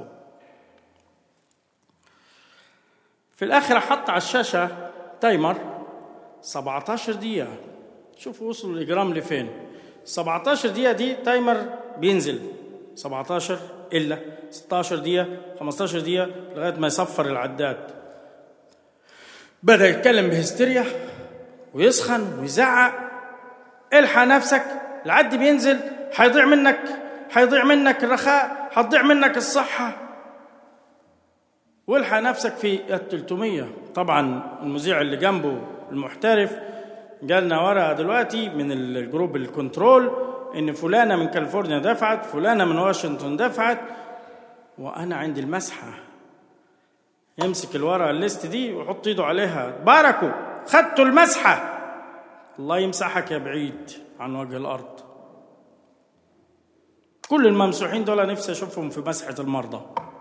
في الاخر حط على الشاشه تايمر 17 دقيقه شوفوا وصلوا الاجرام لفين 17 دقيقه دي تايمر بينزل 17 الا 16 دقيقه 15 دقيقه لغايه ما يصفر العداد بدا يتكلم بهستيريا ويسخن ويزعق الحق نفسك العد بينزل هيضيع منك هيضيع منك الرخاء هتضيع منك الصحة والحق نفسك في ال 300 طبعا المذيع اللي جنبه المحترف جالنا ورقة دلوقتي من الجروب الكنترول إن فلانة من كاليفورنيا دفعت فلانة من واشنطن دفعت وأنا عندي المسحة يمسك الورقة الليست دي ويحط ايده عليها باركوا خدتوا المسحة الله يمسحك يا بعيد عن وجه الارض كل الممسوحين دول نفسي اشوفهم في مسحه المرضى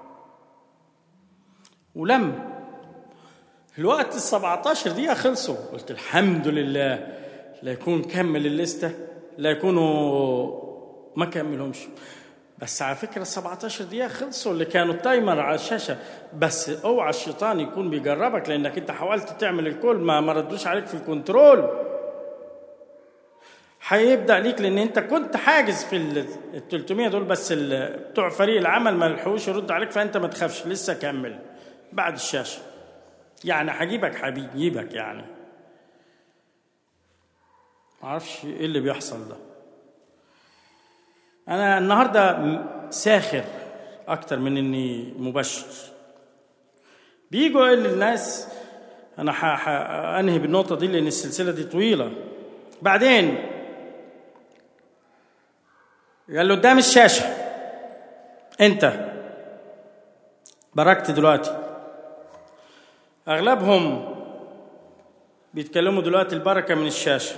ولم الوقت ال 17 دقيقه خلصوا قلت الحمد لله لا يكون كمل الليسته لا يكونوا ما كملهمش بس على فكرة ال 17 دقيقة خلصوا اللي كانوا التايمر على الشاشة بس اوعى الشيطان يكون بيجربك لأنك أنت حاولت تعمل الكل ما ما ردوش عليك في الكنترول هيبدا ليك لان انت كنت حاجز في ال 300 دول بس بتوع فريق العمل ما لحقوش يرد عليك فانت ما تخافش لسه كمل بعد الشاشه يعني هجيبك هجيبك يعني ما اعرفش ايه اللي بيحصل ده انا النهارده ساخر اكتر من اني مبشر بيجوا يقول للناس انا انهي بالنقطه دي لان السلسله دي طويله بعدين قال له قدام الشاشة أنت بركت دلوقتي أغلبهم بيتكلموا دلوقتي البركة من الشاشة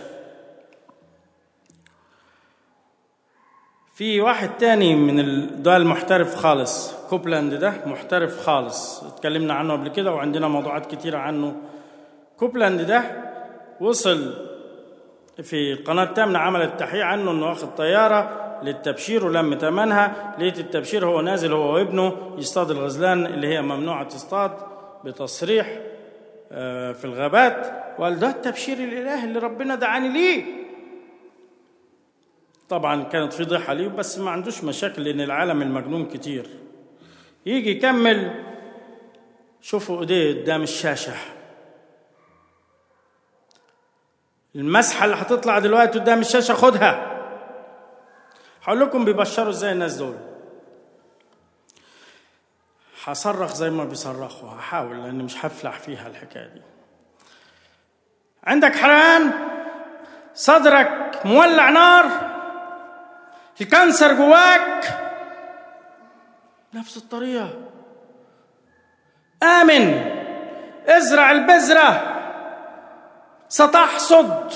في واحد تاني من ال... ده المحترف خالص كوبلاند ده محترف خالص اتكلمنا عنه قبل كده وعندنا موضوعات كتيرة عنه كوبلاند ده وصل في قناة تامنة عملت تحقيق عنه انه واخد طيارة للتبشير ولم ثمنها لقيت التبشير هو نازل هو وابنه يصطاد الغزلان اللي هي ممنوعة تصطاد بتصريح آه، في الغابات وقال ده التبشير الإلهي اللي ربنا دعاني ليه طبعا كانت في ضحى ليه بس ما عندوش مشاكل لأن العالم المجنون كتير يجي يكمل شوفوا ايديه قدام الشاشة المسحة اللي هتطلع دلوقتي قدام الشاشة خدها هقول لكم بيبشروا ازاي الناس دول هصرخ زي ما بيصرخوا هحاول لاني مش هفلح فيها الحكايه دي عندك حرقان صدرك مولع نار الكانسر جواك نفس الطريقه امن ازرع البذره ستحصد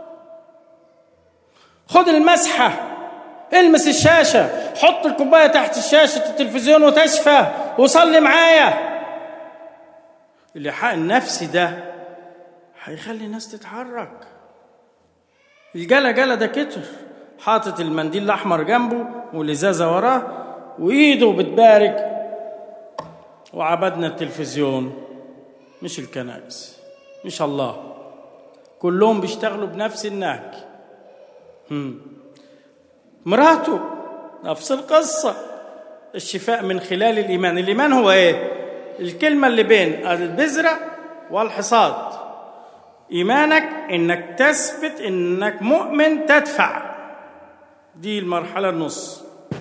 خد المسحه المس الشاشة حط الكوباية تحت الشاشة التلفزيون وتشفى وصلي معايا الإيحاء النفسي ده هيخلي الناس تتحرك الجلا جلا ده كتر حاطط المنديل الأحمر جنبه والإزازة وراه وإيده بتبارك وعبدنا التلفزيون مش الكنائس مش الله كلهم بيشتغلوا بنفس النهج مراته نفس القصة الشفاء من خلال الإيمان الإيمان هو إيه؟ الكلمة اللي بين البذرة والحصاد إيمانك إنك تثبت إنك مؤمن تدفع دي المرحلة النص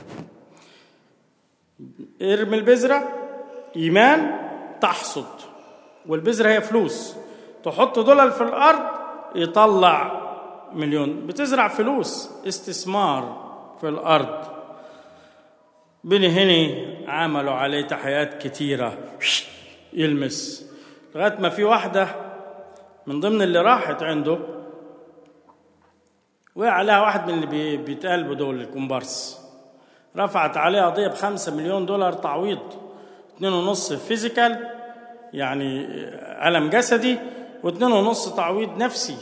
ارمي البذرة إيمان تحصد والبذرة هي فلوس تحط دولار في الأرض يطلع مليون بتزرع فلوس استثمار في الأرض بني هني عملوا عليه تحيات كتيرة يلمس لغاية ما في واحدة من ضمن اللي راحت عنده وقع عليها واحد من اللي بيتقلبوا دول الكومبارس رفعت عليه قضية بخمسة مليون دولار تعويض اتنين ونص فيزيكال يعني ألم جسدي واتنين ونص تعويض نفسي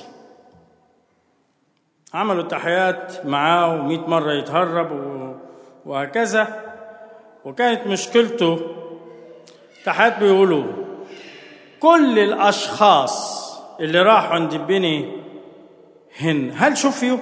عملوا تحيات معاه ومئة مرة يتهرب وهكذا وكانت مشكلته تحيات بيقولوا كل الأشخاص اللي راحوا عند بني هن هل شفيوا؟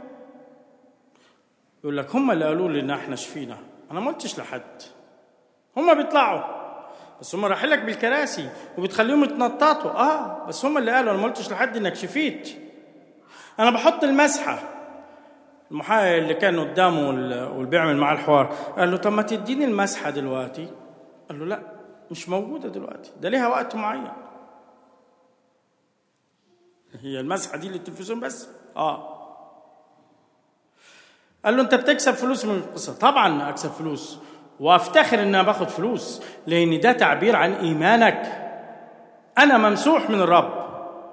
يقول لك هم اللي قالوا لي ان احنا شفينا انا ما قلتش لحد هم بيطلعوا بس هم رايحين لك بالكراسي وبتخليهم يتنططوا اه بس هم اللي قالوا انا ما قلتش لحد انك شفيت انا بحط المسحه المحامي اللي كان قدامه واللي بيعمل معاه الحوار قال له طب ما تديني المسحه دلوقتي قال له لا مش موجوده دلوقتي ده ليها وقت معين هي المسحه دي للتلفزيون بس اه قال له انت بتكسب فلوس من القصه طبعا اكسب فلوس وافتخر ان انا باخد فلوس لان ده تعبير عن ايمانك انا ممسوح من الرب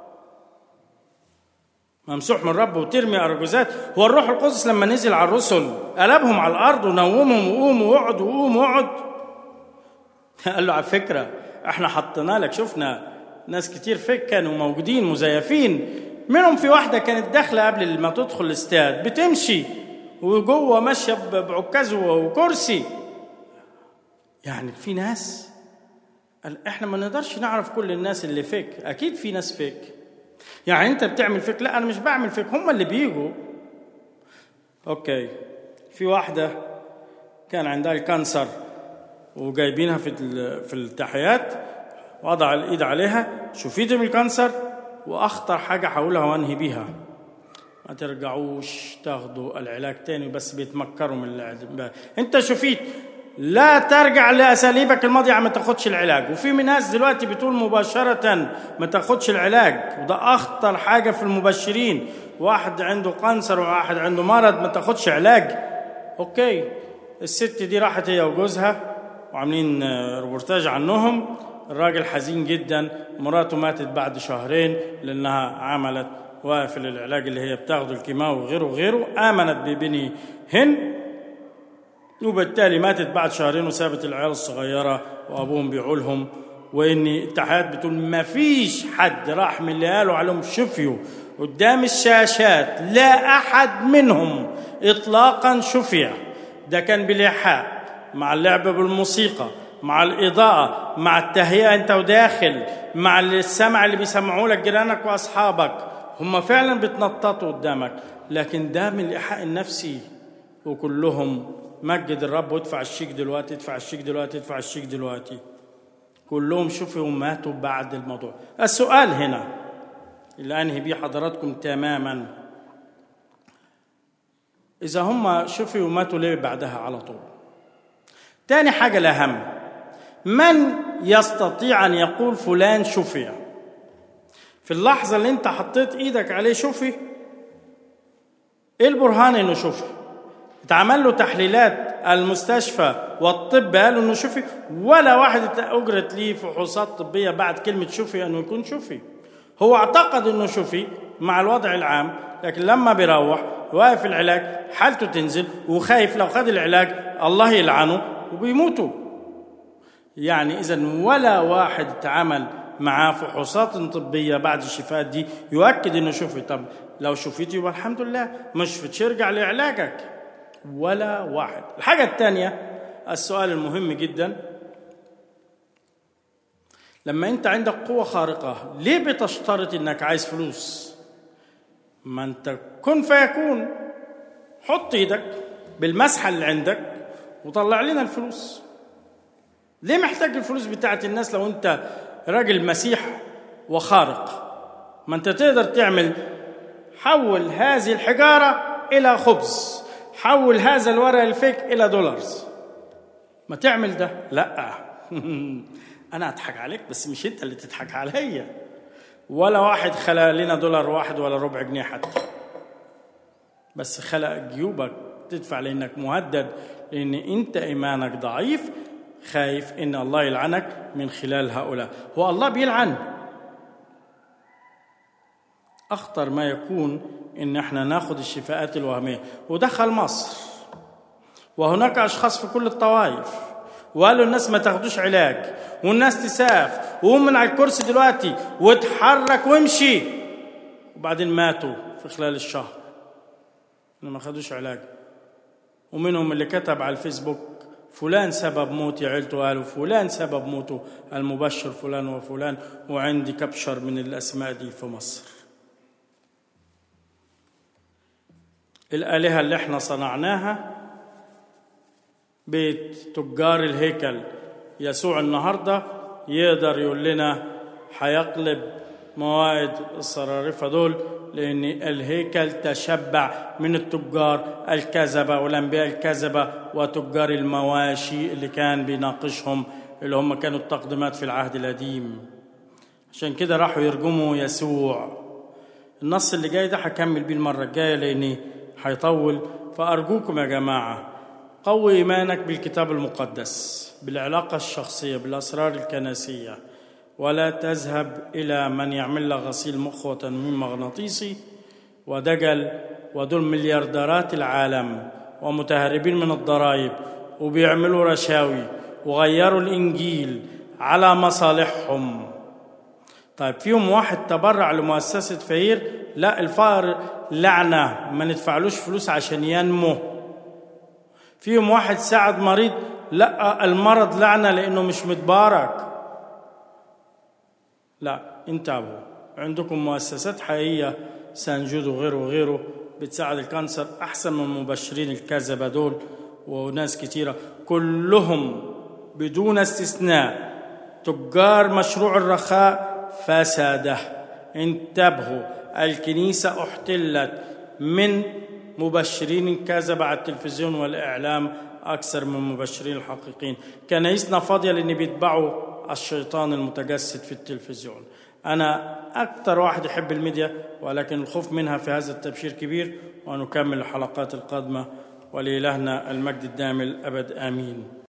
ممسوح من الرب وترمي أرجوزات هو الروح القدس لما نزل على الرسل قلبهم على الأرض ونومهم وقوموا واقعدوا وقوموا واقعد قال له على فكرة احنا حطينا لك شفنا ناس كتير فيك كانوا موجودين مزيفين منهم في واحدة كانت داخلة قبل ما تدخل الاستاد بتمشي وجوه ماشية بعكاز وكرسي يعني في ناس احنا ما نقدرش نعرف كل الناس اللي فيك اكيد في ناس فيك يعني انت بتعمل فيك لا انا مش بعمل فيك هم اللي بيجوا اوكي في واحده كان عندها الكانسر وجايبينها في في التحيات وضع الايد عليها شفيت من الكانسر واخطر حاجه هقولها وانهي بيها ما ترجعوش تاخدوا العلاج تاني بس بيتمكروا من العلاج انت شفيت لا ترجع لاساليبك الماضيه ما تاخدش العلاج وفي من ناس دلوقتي بتقول مباشره ما تاخدش العلاج وده اخطر حاجه في المبشرين واحد عنده قنصر وواحد عنده مرض ما تاخدش علاج اوكي الست دي راحت هي وجوزها وعاملين روبورتاج عنهم الراجل حزين جدا مراته ماتت بعد شهرين لانها عملت وافل العلاج اللي هي بتاخده الكيماوي وغيره وغيره امنت ببني هند وبالتالي ماتت بعد شهرين وسابت العيال الصغيرة وأبوهم بيعولهم وإن التحيات بتقول ما فيش حد راح من اللي قالوا عليهم شفيوا قدام الشاشات لا احد منهم اطلاقا شفع ده كان بالايحاء مع اللعب بالموسيقى مع الإضاءة مع التهيئة أنت وداخل مع السمع اللي بيسمعوا لك جيرانك وأصحابك هم فعلا بيتنططوا قدامك لكن ده من الإيحاء النفسي وكلهم مجد الرب وادفع الشيك دلوقتي ادفع الشيك دلوقتي ادفع الشيك دلوقتي كلهم شوفوا ماتوا بعد الموضوع السؤال هنا اللي أنهي بيه حضراتكم تماما إذا هم شوفوا وماتوا ليه بعدها على طول تاني حاجة الأهم من يستطيع أن يقول فلان شفي في اللحظة اللي أنت حطيت إيدك عليه شفي إيه البرهان إنه شفي اتعمل له تحليلات المستشفى والطب قالوا إنه شفي ولا واحد أجرت ليه فحوصات طبية بعد كلمة شفي أنه يكون شفي هو اعتقد إنه شفي مع الوضع العام لكن لما بيروح واقف العلاج حالته تنزل وخايف لو خد العلاج الله يلعنه وبيموتوا يعني اذا ولا واحد اتعامل معاه فحوصات طبيه بعد الشفاء دي يؤكد انه شفي طب لو شفيت يبقى الحمد لله ما شفتش ارجع لعلاجك ولا واحد الحاجه الثانيه السؤال المهم جدا لما انت عندك قوه خارقه ليه بتشترط انك عايز فلوس ما انت كن فيكون حط ايدك بالمسحه اللي عندك وطلع لنا الفلوس ليه محتاج الفلوس بتاعت الناس لو انت راجل مسيح وخارق ما انت تقدر تعمل حول هذه الحجارة إلى خبز حول هذا الورق الفيك إلى دولارز ما تعمل ده لا أنا أضحك عليك بس مش أنت اللي تضحك عليا ولا واحد خلق لنا دولار واحد ولا ربع جنيه حتى بس خلق جيوبك تدفع لأنك مهدد لأن أنت إيمانك ضعيف خايف ان الله يلعنك من خلال هؤلاء هو الله بيلعن اخطر ما يكون ان احنا ناخذ الشفاءات الوهميه ودخل مصر وهناك اشخاص في كل الطوائف وقالوا الناس ما تاخدوش علاج والناس تساف وقوم من على الكرسي دلوقتي واتحرك وامشي وبعدين ماتوا في خلال الشهر ما خدوش علاج ومنهم اللي كتب على الفيسبوك فلان سبب موت عيلته قالوا فلان سبب موته المبشر فلان وفلان وعندي كبشر من الأسماء دي في مصر الآلهة اللي احنا صنعناها بيت تجار الهيكل يسوع النهاردة يقدر يقول لنا هيقلب موائد الصرارفة دول لأن الهيكل تشبع من التجار الكذبة والأنبياء الكذبة وتجار المواشي اللي كان بيناقشهم اللي هم كانوا التقدمات في العهد القديم عشان كده راحوا يرجموا يسوع النص اللي جاي ده هكمل بيه المرة الجاية لأني هيطول فأرجوكم يا جماعة قوي إيمانك بالكتاب المقدس بالعلاقة الشخصية بالأسرار الكنسية ولا تذهب إلى من يعمل لك غسيل مخ وتنويم مغناطيسي ودجل ودول مليارديرات العالم ومتهربين من الضرائب وبيعملوا رشاوي وغيروا الإنجيل على مصالحهم طيب فيهم واحد تبرع لمؤسسة فقير لا الفقر لعنة ما ندفعلوش فلوس عشان ينمو فيهم واحد ساعد مريض لا المرض لعنة لأنه مش متبارك لا انتبهوا عندكم مؤسسات حقيقية سانجود وغيره وغيره بتساعد الكانسر أحسن من المبشرين الكذبة دول وناس كتيرة كلهم بدون استثناء تجار مشروع الرخاء فساده انتبهوا الكنيسة احتلت من مبشرين كذبة على التلفزيون والإعلام أكثر من المبشرين الحقيقيين كنايسنا فاضية لأن بيتبعوا الشيطان المتجسد في التلفزيون أنا أكثر واحد يحب الميديا ولكن الخوف منها في هذا التبشير كبير ونكمل الحلقات القادمة ولإلهنا المجد الدائم الأبد آمين